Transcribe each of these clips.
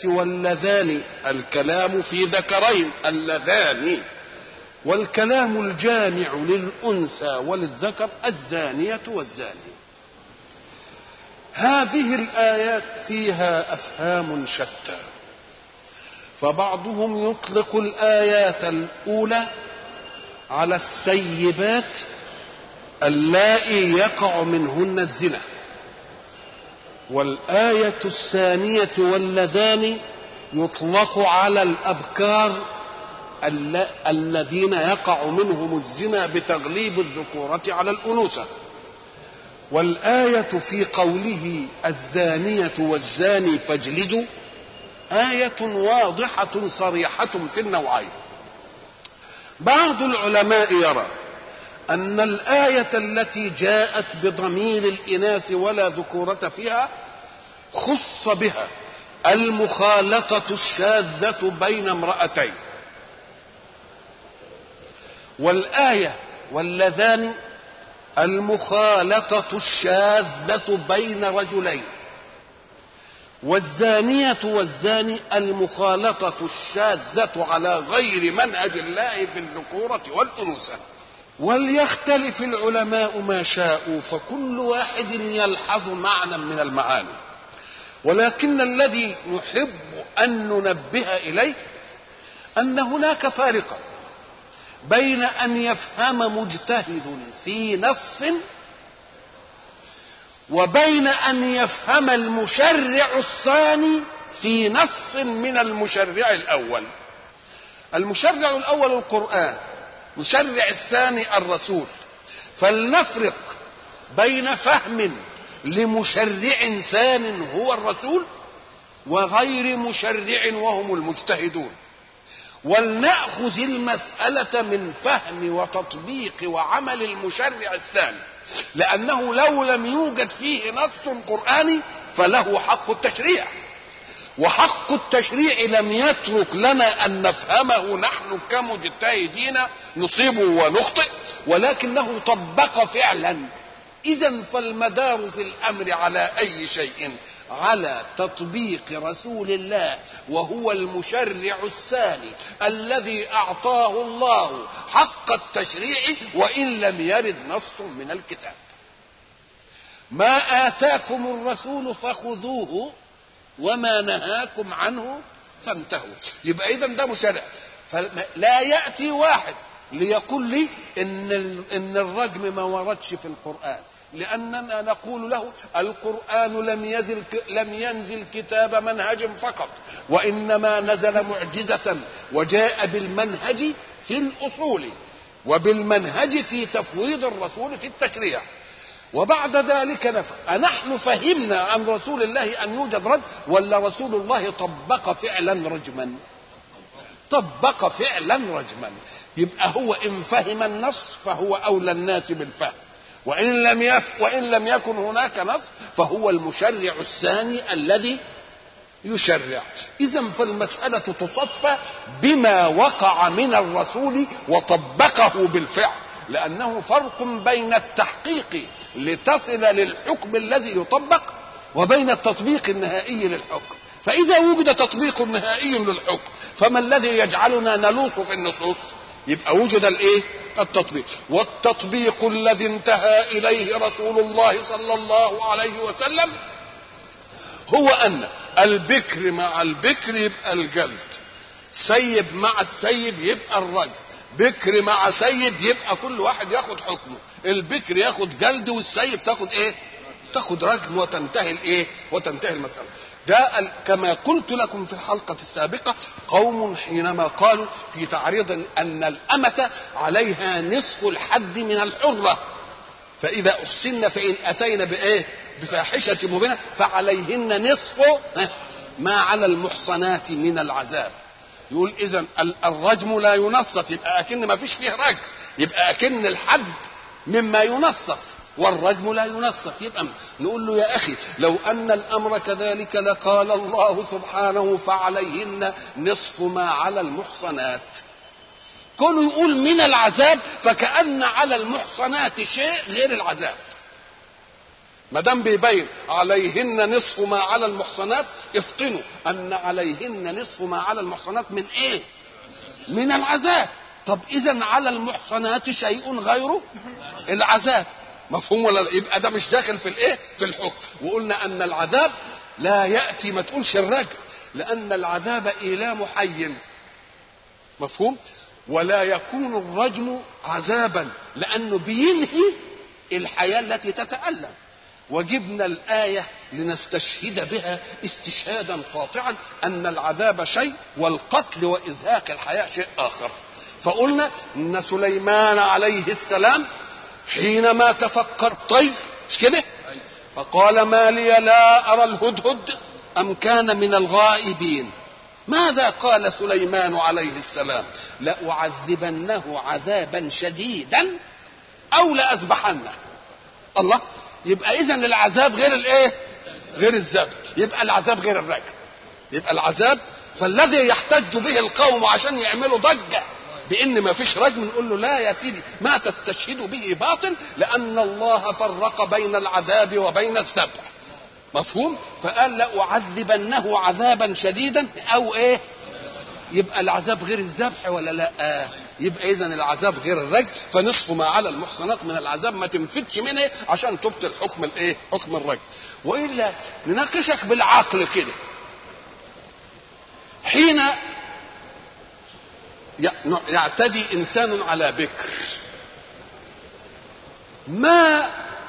واللذان الكلام في ذكرين اللذان والكلام الجامع للأنثى وللذكر الزانية والزاني هذه الآيات فيها أفهام شتى فبعضهم يطلق الآيات الأولى على السيبات اللائي يقع منهن الزنا والآية الثانية واللذان يطلق على الأبكار الذين يقع منهم الزنا بتغليب الذكورة على الأنوثة والآية في قوله الزانية والزاني فاجلدوا آية واضحة صريحة في النوعين بعض العلماء يرى أن الآية التي جاءت بضمير الإناث ولا ذكورة فيها خص بها المخالطة الشاذة بين امرأتين والآية واللذان المخالطة الشاذة بين رجلين والزانية والزاني المخالطة الشاذة على غير منهج الله في الذكورة والأنوثة وليختلف العلماء ما شاءوا فكل واحد يلحظ معنى من المعاني ولكن الذي نحب أن ننبه إليه أن هناك فارقا بين أن يفهم مجتهد في نص وبين أن يفهم المشرع الثاني في نص من المشرع الأول المشرع الأول القرآن مشرع الثاني الرسول فلنفرق بين فهم لمشرع ثان هو الرسول وغير مشرع وهم المجتهدون ولنأخذ المسألة من فهم وتطبيق وعمل المشرع الثاني لأنه لو لم يوجد فيه نص قرآني فله حق التشريع وحق التشريع لم يترك لنا أن نفهمه نحن كمجتهدين نصيب ونخطئ ولكنه طبق فعلا إذا فالمدار في الأمر على أي شيء على تطبيق رسول الله وهو المشرع الثاني الذي اعطاه الله حق التشريع وان لم يرد نص من الكتاب ما اتاكم الرسول فخذوه وما نهاكم عنه فانتهوا يبقى اذا ده مشرع فلا ياتي واحد ليقول لي ان ان الرجم ما وردش في القران لأننا نقول له القرآن لم ينزل لم ينزل كتاب منهج فقط وإنما نزل معجزة وجاء بالمنهج في الأصول وبالمنهج في تفويض الرسول في التشريع وبعد ذلك نفهم أنحن فهمنا عن رسول الله أن يوجد رد ولا رسول الله طبق فعلا رجما طبق فعلا رجما يبقى هو إن فهم النص فهو أولى الناس بالفهم وإن لم يف وإن لم يكن هناك نص فهو المشرع الثاني الذي يشرع إذا فالمسألة تصفى بما وقع من الرسول وطبقه بالفعل لأنه فرق بين التحقيق لتصل للحكم الذي يطبق وبين التطبيق النهائي للحكم فإذا وجد تطبيق نهائي للحكم فما الذي يجعلنا نلوص في النصوص يبقى وجد الايه التطبيق والتطبيق الذي انتهى اليه رسول الله صلى الله عليه وسلم هو ان البكر مع البكر يبقى الجلد سيب مع السيب يبقى الرجل بكر مع سيب يبقى كل واحد ياخد حكمه البكر ياخد جلد والسيب تاخد ايه تاخد رجم وتنتهي الايه وتنتهي المساله ده كما قلت لكم في الحلقة السابقة قوم حينما قالوا في تعريض أن الأمة عليها نصف الحد من الحرة فإذا أحسن فإن أتينا بإيه بفاحشة مبينة فعليهن نصف ما على المحصنات من العذاب يقول إذا الرجم لا ينصف يبقى أكن ما فيش فيه رجم يبقى أكن الحد مما ينصف والرجم لا ينصف يبقى نقول له يا أخي لو أن الأمر كذلك لقال الله سبحانه فعليهن نصف ما على المحصنات كونه يقول من العذاب فكأن على المحصنات شيء غير العذاب ما دام بيبين عليهن نصف ما على المحصنات افطنوا ان عليهن نصف ما على المحصنات من ايه من العذاب طب اذا على المحصنات شيء غير العذاب مفهوم ولا لا؟ يبقى ده مش داخل في الايه في الحكم وقلنا ان العذاب لا ياتي ما تقولش الرجل لان العذاب ايلام حي مفهوم ولا يكون الرجم عذابا لانه بينهي الحياه التي تتالم وجبنا الايه لنستشهد بها استشهادا قاطعا ان العذاب شيء والقتل وازهاق الحياه شيء اخر فقلنا ان سليمان عليه السلام حينما تفكر طير مش كده فقال ما لي لا ارى الهدهد ام كان من الغائبين ماذا قال سليمان عليه السلام لأعذبنه عذابا شديدا أو لأذبحنه الله يبقى إذا العذاب غير الإيه؟ غير الذبح يبقى العذاب غير الرجم يبقى العذاب فالذي يحتج به القوم عشان يعملوا ضجة بان ما فيش رجم نقول له لا يا سيدي ما تستشهد به باطل لان الله فرق بين العذاب وبين الذبح مفهوم فقال لأعذبنه عذابا شديدا او ايه يبقى العذاب غير الذبح ولا لا آه. يبقى اذا العذاب غير الرجل فنصف ما على المحصنات من العذاب ما تنفتش منه عشان تبطل حكم الايه حكم الرجل والا نناقشك بالعقل كده حين يعتدي انسان على بكر ما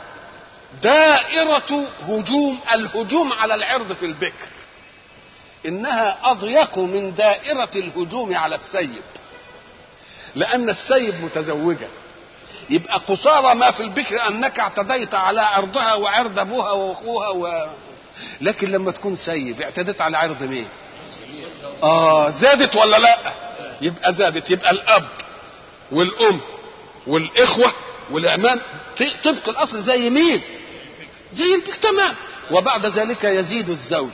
دائرة هجوم الهجوم على العرض في البكر إنها أضيق من دائرة الهجوم على السيب لأن السيب متزوجة يبقى قصارى ما في البكر أنك اعتديت على عرضها وعرض أبوها وأخوها و... لكن لما تكون سيب اعتديت على عرض مين؟ آه زادت ولا لا؟ يبقى زادت يبقى الأب والأم والإخوة والأعمام طبق الأصل زي مين؟ زي البك تمام وبعد ذلك يزيد الزوج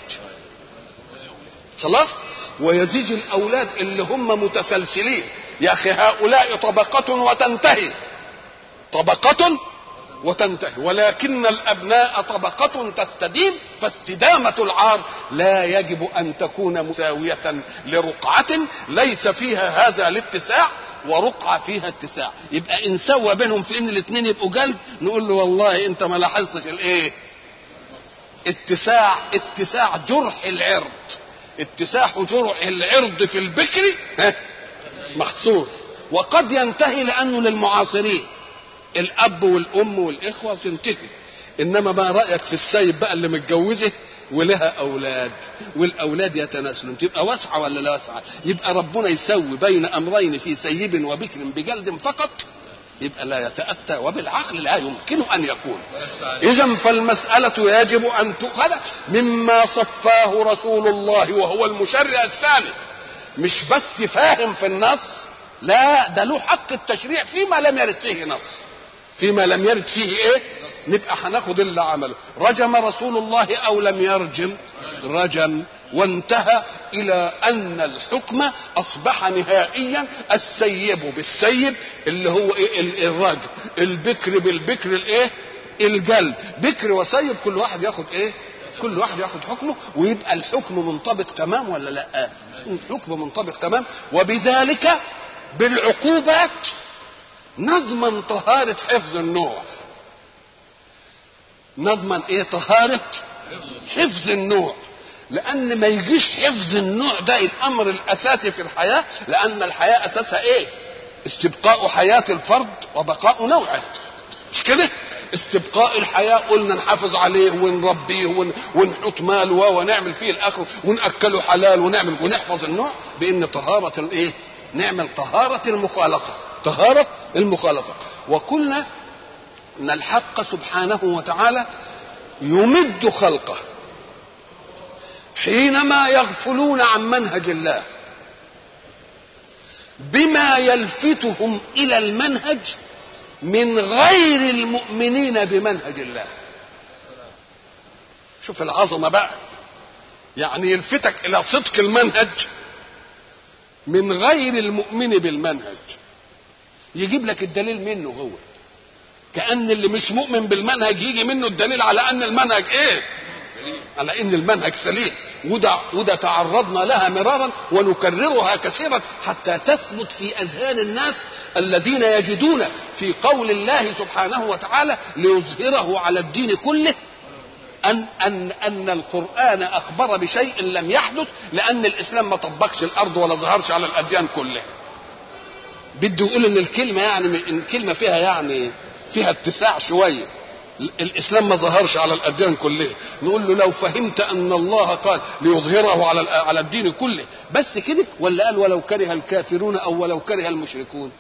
خلاص ويزيد الاولاد اللي هم متسلسلين يا اخي هؤلاء طبقه وتنتهي طبقه وتنتهي ولكن الابناء طبقه تستديم فاستدامه العار لا يجب ان تكون مساويه لرقعه ليس فيها هذا الاتساع ورقعة فيها اتساع يبقى ان سوى بينهم في ان الاثنين يبقوا جلد نقول له والله انت ما لاحظتش الايه اتساع اتساع جرح العرض اتساع جرح العرض في البكر محصور وقد ينتهي لانه للمعاصرين الاب والام والاخوه تنتهي انما ما رايك في السيب بقى اللي متجوزه ولها اولاد والاولاد يتناسلون تبقى واسعه ولا لا واسعه يبقى ربنا يسوي بين امرين في سيب وبكر بجلد فقط يبقى لا يتاتى وبالعقل لا يمكن ان يكون اذا فالمساله يجب ان تؤخذ مما صفاه رسول الله وهو المشرع الثاني مش بس فاهم في النص لا ده له حق التشريع فيما لم يرد فيه نص فيما لم يرد فيه ايه نبقى هناخد اللي عمله رجم رسول الله او لم يرجم رجم وانتهى الى ان الحكم اصبح نهائيا السيب بالسيب اللي هو ايه الرجم البكر بالبكر الايه الجلد بكر وسيب كل واحد ياخد ايه كل واحد ياخد حكمه ويبقى الحكم منطبق تمام ولا لا الحكم منطبق تمام وبذلك بالعقوبات نضمن طهارة حفظ النوع نضمن ايه طهارة حفظ النوع لان ما يجيش حفظ النوع ده الامر الاساسي في الحياة لان الحياة اساسها ايه استبقاء حياة الفرد وبقاء نوعه مش كده استبقاء الحياة قلنا نحافظ عليه ونربيه ون... ونحط ماله ونعمل فيه الاخر ونأكله حلال ونعمل ونحفظ النوع بان طهارة الايه نعمل طهارة المخالطة طهارة المخالطة وقلنا ان الحق سبحانه وتعالى يمد خلقه حينما يغفلون عن منهج الله بما يلفتهم الى المنهج من غير المؤمنين بمنهج الله شوف العظمه بقى يعني يلفتك الى صدق المنهج من غير المؤمن بالمنهج يجيب لك الدليل منه هو كأن اللي مش مؤمن بالمنهج يجي منه الدليل على أن المنهج إيه؟ على ان المنهج سليم وده وده تعرضنا لها مرارا ونكررها كثيرا حتى تثبت في اذهان الناس الذين يجدون في قول الله سبحانه وتعالى ليظهره على الدين كله ان ان ان القران اخبر بشيء لم يحدث لان الاسلام ما طبقش الارض ولا ظهرش على الاديان كلها بده يقول ان الكلمه يعني ان الكلمه فيها يعني فيها اتساع شويه الاسلام ما ظهرش على الاديان كلها نقول له لو فهمت ان الله قال ليظهره على على الدين كله بس كده ولا قال ولو كره الكافرون او ولو كره المشركون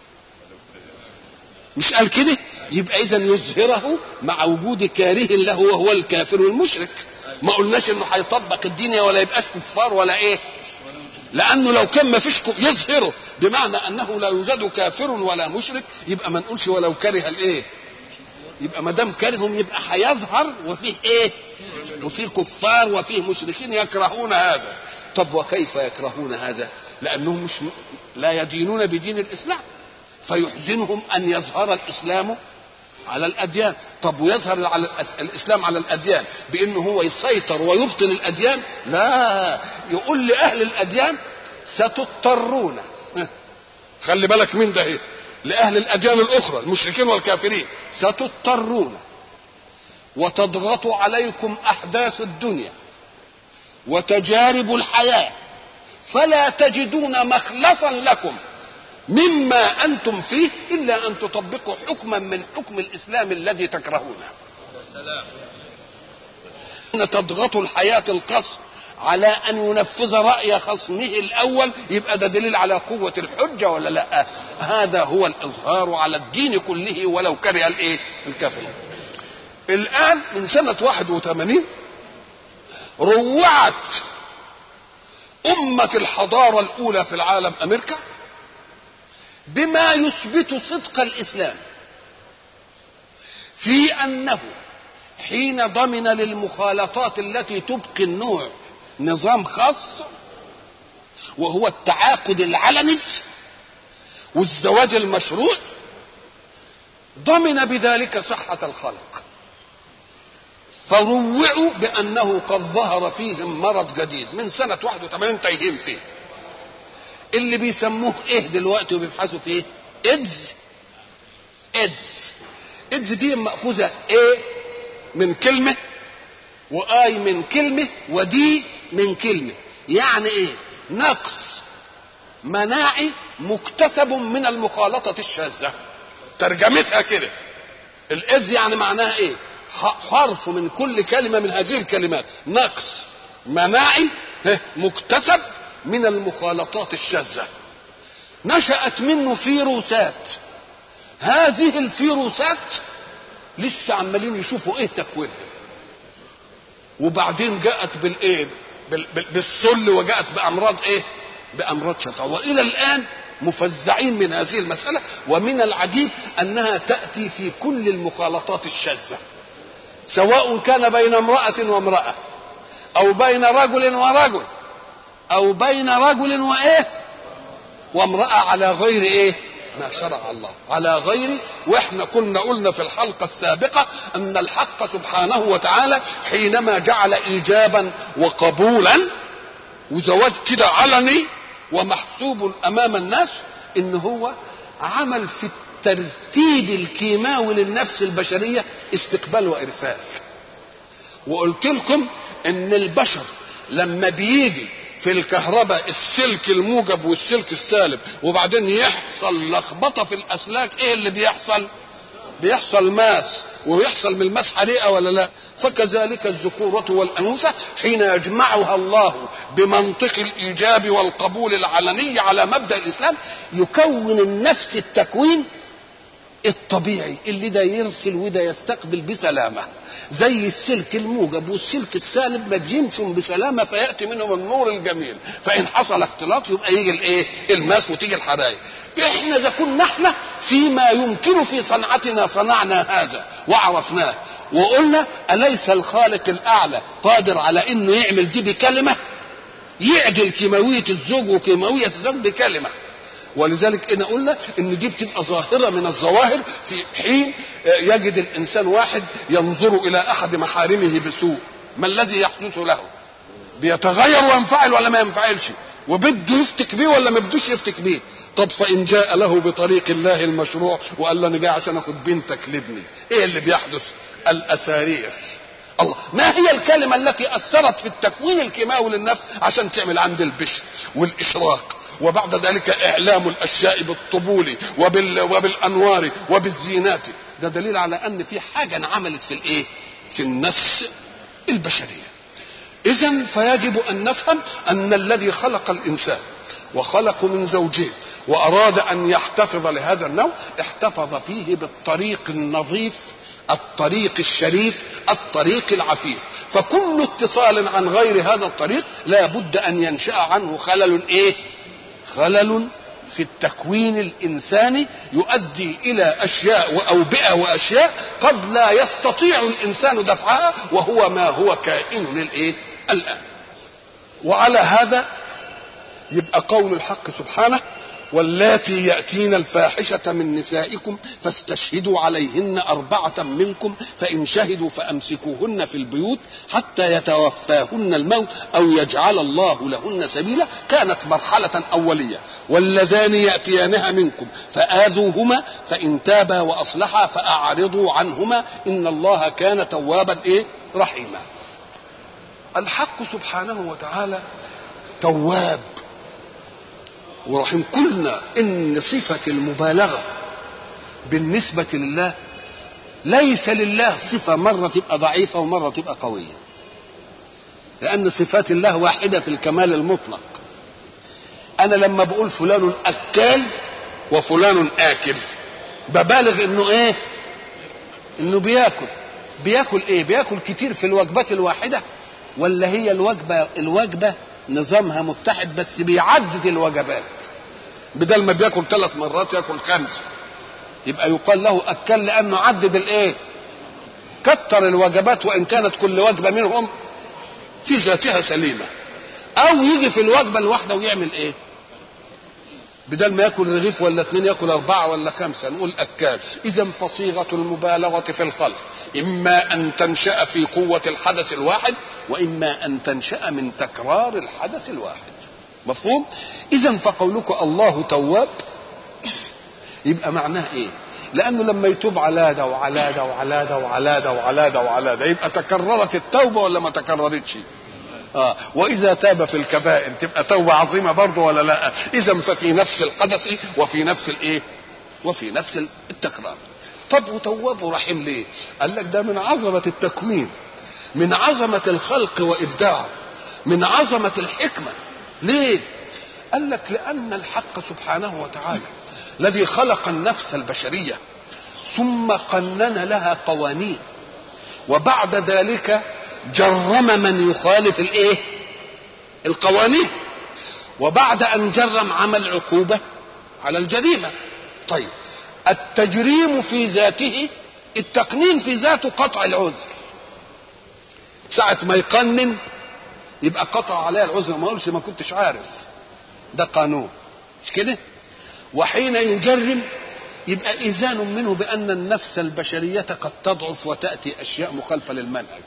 مش قال كده يبقى اذا يظهره مع وجود كاره له وهو الكافر والمشرك ما قلناش انه هيطبق الدين ولا يبقاش كفار ولا ايه لانه لو كان ما فيش يظهره بمعنى انه لا يوجد كافر ولا مشرك يبقى ما نقولش ولو كره الايه يبقى ما دام كرههم يبقى هيظهر وفيه ايه؟ وفيه كفار وفيه مشركين يكرهون هذا. طب وكيف يكرهون هذا؟ لانهم مش لا يدينون بدين الاسلام فيحزنهم ان يظهر الاسلام على الاديان، طب ويظهر على الاسلام على الاديان بانه هو يسيطر ويبطل الاديان؟ لا يقول لاهل الاديان ستضطرون خلي بالك من ده ايه؟ لأهل الأديان الأخرى المشركين والكافرين ستضطرون وتضغط عليكم أحداث الدنيا وتجارب الحياة فلا تجدون مخلصا لكم مما أنتم فيه إلا أن تطبقوا حكما من حكم الإسلام الذي تكرهونه أن تضغط الحياة القصر على ان ينفذ راي خصمه الاول يبقى ده دليل على قوه الحجه ولا لا هذا هو الاظهار على الدين كله ولو كره الايه الكافرون الان من سنه 81 روعت امه الحضاره الاولى في العالم امريكا بما يثبت صدق الاسلام في انه حين ضمن للمخالطات التي تبقي النوع نظام خاص وهو التعاقد العلني والزواج المشروع ضمن بذلك صحة الخلق فروعوا بأنه قد ظهر فيهم مرض جديد من سنة 81 تايهين فيه اللي بيسموه ايه دلوقتي وبيبحثوا فيه ايدز ايدز ايدز دي مأخوذة ايه من كلمة واي من كلمة ودي من كلمة يعني ايه نقص مناعي مكتسب من المخالطة الشاذة ترجمتها كده الإذ يعني معناها ايه حرف من كل كلمة من هذه الكلمات نقص مناعي مكتسب من المخالطات الشاذة نشأت منه فيروسات هذه الفيروسات لسه عمالين يشوفوا ايه تكوينها وبعدين جاءت بالايه بالسل وجاءت بامراض ايه بامراض شتى والى الان مفزعين من هذه المساله ومن العجيب انها تاتي في كل المخالطات الشاذه سواء كان بين امراه وامراه او بين رجل ورجل او بين رجل وايه وامراه على غير ايه ما شرع الله على غير واحنا كنا قلنا في الحلقه السابقه ان الحق سبحانه وتعالى حينما جعل ايجابا وقبولا وزواج كده علني ومحسوب امام الناس ان هو عمل في الترتيب الكيماوي للنفس البشريه استقبال وارسال وقلت لكم ان البشر لما بيجي في الكهرباء السلك الموجب والسلك السالب وبعدين يحصل لخبطه في الاسلاك ايه اللي بيحصل بيحصل ماس ويحصل من الماس حريقه ولا لا فكذلك الذكوره والانوثه حين يجمعها الله بمنطق الايجاب والقبول العلني على مبدا الاسلام يكون النفس التكوين الطبيعي اللي ده يرسل وده يستقبل بسلامه زي السلك الموجب والسلك السالب ما بيمشوا بسلامه فياتي منهم النور الجميل فان حصل اختلاط يبقى يجي الايه الماس وتيجي الحرايق احنا اذا كنا احنا فيما يمكن في صنعتنا صنعنا هذا وعرفناه وقلنا اليس الخالق الاعلى قادر على انه يعمل دي بكلمه يعدل كيماويه الزوج وكيماويه الزوج بكلمه ولذلك انا قلنا ان دي بتبقى ظاهره من الظواهر في حين يجد الانسان واحد ينظر الى احد محارمه بسوء ما الذي يحدث له بيتغير وينفعل ولا ما ينفعلش وبده يفتك بيه ولا ما بدوش يفتك بيه طب فان جاء له بطريق الله المشروع وقال له انا جاي عشان اخد بنتك لابني ايه اللي بيحدث الاسارير الله ما هي الكلمة التي أثرت في التكوين الكيماوي للنفس عشان تعمل عند البشر والإشراق وبعد ذلك إعلام الأشياء بالطبول وبال... وبالأنوار وبالزينات ده دليل على أن في حاجة انعملت في الإيه؟ في النفس البشرية إذا فيجب أن نفهم أن الذي خلق الإنسان وخلق من زوجين وأراد أن يحتفظ لهذا النوع احتفظ فيه بالطريق النظيف الطريق الشريف الطريق العفيف فكل اتصال عن غير هذا الطريق لا بد ان ينشا عنه خلل ايه خلل في التكوين الانساني يؤدي الى اشياء واوبئه واشياء قد لا يستطيع الانسان دفعها وهو ما هو كائن للايه الان وعلى هذا يبقى قول الحق سبحانه واللاتي يأتين الفاحشة من نسائكم فاستشهدوا عليهن أربعة منكم فإن شهدوا فأمسكوهن في البيوت حتى يتوفاهن الموت أو يجعل الله لهن سبيلا كانت مرحلة أولية واللذان يأتيانها منكم فآذوهما فإن تابا وأصلحا فأعرضوا عنهما إن الله كان توابا إيه رحيما الحق سبحانه وتعالى تواب ورحيم قلنا ان صفه المبالغه بالنسبه لله ليس لله صفه مره تبقى ضعيفه ومره تبقى قويه لان صفات الله واحده في الكمال المطلق انا لما بقول فلان اكال وفلان اكل ببالغ انه ايه انه بياكل بياكل ايه بياكل كتير في الوجبات الواحده ولا هي الوجبه الوجبه نظامها متحد بس بيعدد الوجبات بدل ما بياكل ثلاث مرات ياكل خمسه يبقى يقال له اكل لانه عدد الايه كتر الوجبات وان كانت كل وجبه منهم في ذاتها سليمه او يجي في الوجبه الواحده ويعمل ايه بدل ما ياكل رغيف ولا اثنين ياكل اربعه ولا خمسه نقول اكال اذا فصيغه المبالغه في الخلق اما ان تنشا في قوه الحدث الواحد واما ان تنشا من تكرار الحدث الواحد مفهوم اذا فقولك الله تواب يبقى معناه ايه لانه لما يتوب على ده وعلى ده وعلى ده وعلى ده وعلى ده وعلى ده يبقى تكررت التوبه ولا ما تكررتش آه. واذا تاب في الكبائر تبقى توبه عظيمه برضه ولا لا اذا ففي نفس الحدث وفي نفس الايه وفي نفس التكرار طب وتواب رحيم ليه قال لك ده من عظمه التكوين من عظمه الخلق وابداعه من عظمه الحكمه ليه قال لك لان الحق سبحانه وتعالى الذي خلق النفس البشريه ثم قنن لها قوانين وبعد ذلك جرم من يخالف الايه القوانين وبعد ان جرم عمل عقوبه على الجريمه طيب التجريم في ذاته التقنين في ذاته قطع العذر ساعة ما يقنن يبقى قطع عليها العذر ما اقولش ما كنتش عارف ده قانون مش كده وحين يجرم يبقى إذان منه بأن النفس البشرية قد تضعف وتأتي أشياء مخالفة للمنهج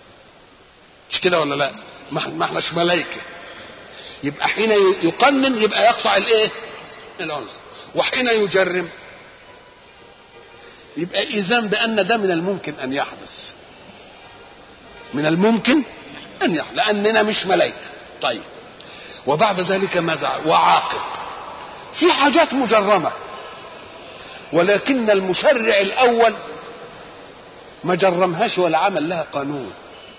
مش كده ولا لا ما احناش ملائكة يبقى حين يقنن يبقى يقطع الايه العنصر وحين يجرم يبقى إذان بأن ده من الممكن أن يحدث من الممكن أن يحدث لأننا مش ملائكة طيب وبعد ذلك ماذا وعاقب في حاجات مجرمة ولكن المشرع الأول ما جرمهاش ولا عمل لها قانون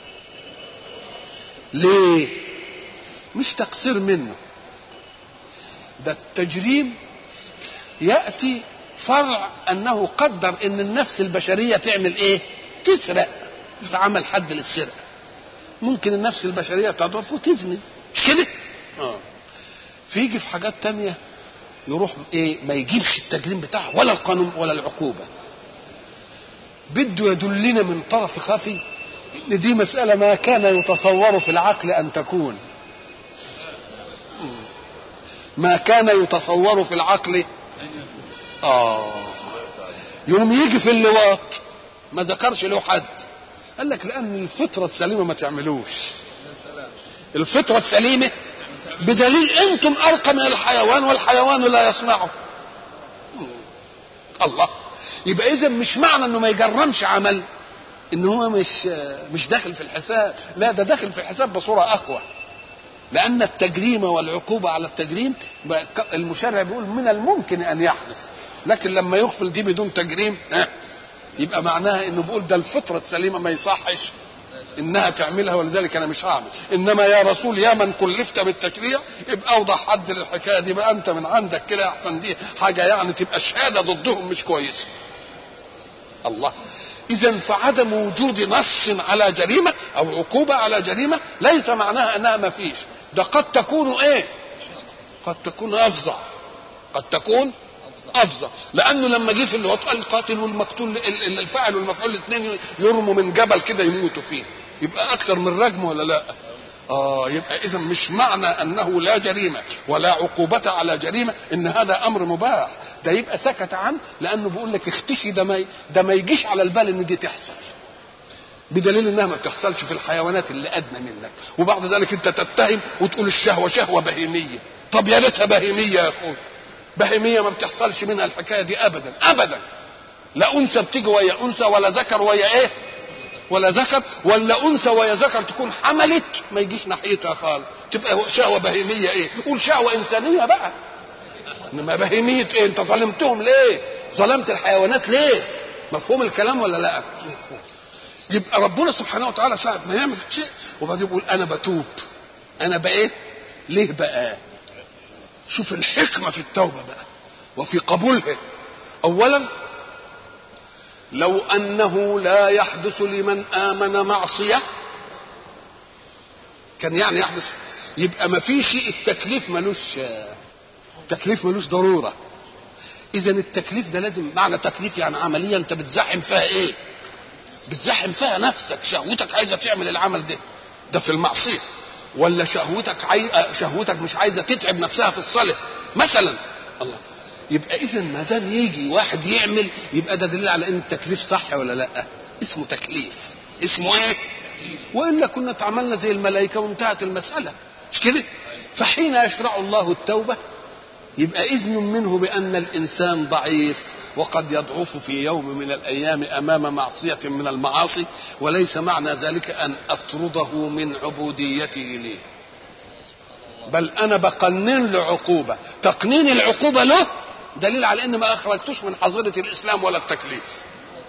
ليه مش تقصير منه ده التجريم يأتي فرع أنه قدر أن النفس البشرية تعمل إيه تسرق فعمل حد للسرقة ممكن النفس البشرية تضعف وتزني مش كده آه. فيجي في حاجات تانية يروح ايه ما يجيبش التجريم بتاعه ولا القانون ولا العقوبة بده يدلنا من طرف خفي ان دي مسألة ما كان يتصور في العقل ان تكون ما كان يتصور في العقل اه يوم يجي في اللواط ما ذكرش له حد قال لك لان الفطره السليمه ما تعملوش الفطره السليمه بدليل انتم ارقى من الحيوان والحيوان لا يصنعه الله يبقى اذا مش معنى انه ما يجرمش عمل ان هو مش مش داخل في الحساب لا ده داخل في الحساب بصوره اقوى لان التجريم والعقوبه على التجريم المشرع بيقول من الممكن ان يحدث لكن لما يغفل دي بدون تجريم يبقى معناها انه بيقول ده الفطره السليمه ما يصحش انها تعملها ولذلك انا مش هعمل انما يا رسول يا من كلفت بالتشريع يبقى اوضح حد للحكايه دي بقى انت من عندك كده احسن دي حاجه يعني تبقى شهاده ضدهم مش كويسه الله اذا فعدم وجود نص على جريمه او عقوبه على جريمه ليس معناها انها ما فيش ده قد تكون ايه قد تكون افظع قد تكون افظع لانه لما جه في الوطء القاتل والمقتول الفاعل والمفعول الاثنين يرموا من جبل كده يموتوا فيه يبقى اكثر من رجم ولا لا اه يبقى اذا مش معنى انه لا جريمه ولا عقوبه على جريمه ان هذا امر مباح ده يبقى سكت عنه لانه بيقول لك اختشي ده ما ده ما يجيش على البال ان دي تحصل بدليل انها ما بتحصلش في الحيوانات اللي ادنى منك وبعد ذلك انت تتهم وتقول الشهوه شهوه بهيميه طب يا ريتها بهيميه يا اخوي بهيميه ما بتحصلش منها الحكايه دي ابدا ابدا لا انثى بتيجي ويا انثى ولا ذكر ويا ايه ولا ذكر ولا انثى ويا ذكر تكون حملت ما يجيش ناحيتها خالص تبقى شهوه بهيميه ايه قول شهوه انسانيه بقى انما بهيميه ايه انت ظلمتهم ليه ظلمت الحيوانات ليه مفهوم الكلام ولا لا مفهوم يبقى ربنا سبحانه وتعالى ساعة ما يعمل شيء وبعدين يقول انا بتوب انا بقيت ليه بقى شوف الحكمة في التوبة بقى وفي قبولها أولا لو أنه لا يحدث لمن آمن معصية كان يعني يحدث يبقى ما فيش التكليف ملوش التكليف ملوش ضرورة إذا التكليف ده لازم معنى تكليف يعني عملية أنت بتزحم فيها إيه؟ بتزحم فيها نفسك شهوتك عايزة تعمل العمل ده ده في المعصية ولا شهوتك عاي... شهوتك مش عايزه تتعب نفسها في الصلاه مثلا الله يبقى اذا ما دام يجي واحد يعمل يبقى ده دليل على ان التكليف صح ولا لا اسمه تكليف اسمه ايه والا كنا اتعاملنا زي الملائكه وانتهت المساله مش كده فحين يشرع الله التوبه يبقى اذن منه بان الانسان ضعيف وقد يضعف في يوم من الايام امام معصيه من المعاصي وليس معنى ذلك ان اطرده من عبوديته لي بل انا بقنن له عقوبه تقنين العقوبه له دليل على ان ما اخرجتوش من حظيره الاسلام ولا التكليف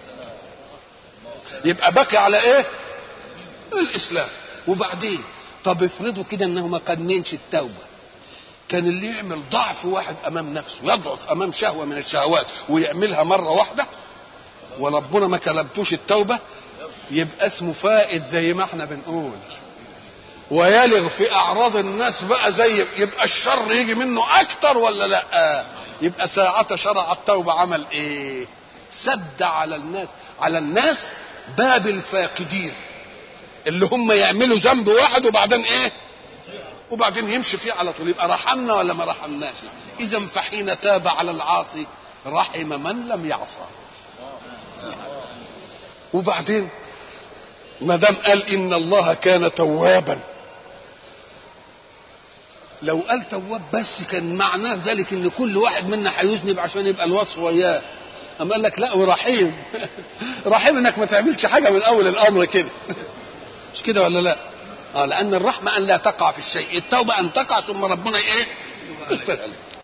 يبقى بقي على ايه الاسلام وبعدين طب افرضوا كده انه ما قننش التوبه كان اللي يعمل ضعف واحد امام نفسه يضعف امام شهوه من الشهوات ويعملها مره واحده وربنا ما كلمتوش التوبه يبقى اسمه فائد زي ما احنا بنقول ويلغ في اعراض الناس بقى زي يبقى الشر يجي منه اكتر ولا لا يبقى ساعة شرع التوبة عمل ايه سد على الناس على الناس باب الفاقدين اللي هم يعملوا ذنب واحد وبعدين ايه وبعدين يمشي فيه على طول يبقى رحمنا ولا ما رحمناش اذا فحين تاب على العاصي رحم من لم يعصى وبعدين ما دام قال ان الله كان توابا لو قال تواب بس كان معناه ذلك ان كل واحد منا هيذنب عشان يبقى الوصف وياه اما قال لك لا ورحيم رحيم انك ما تعملش حاجه من اول الامر كده مش كده ولا لا اه لان الرحمه ان لا تقع في الشيء التوبه ان تقع ثم ربنا ايه يغفرها لك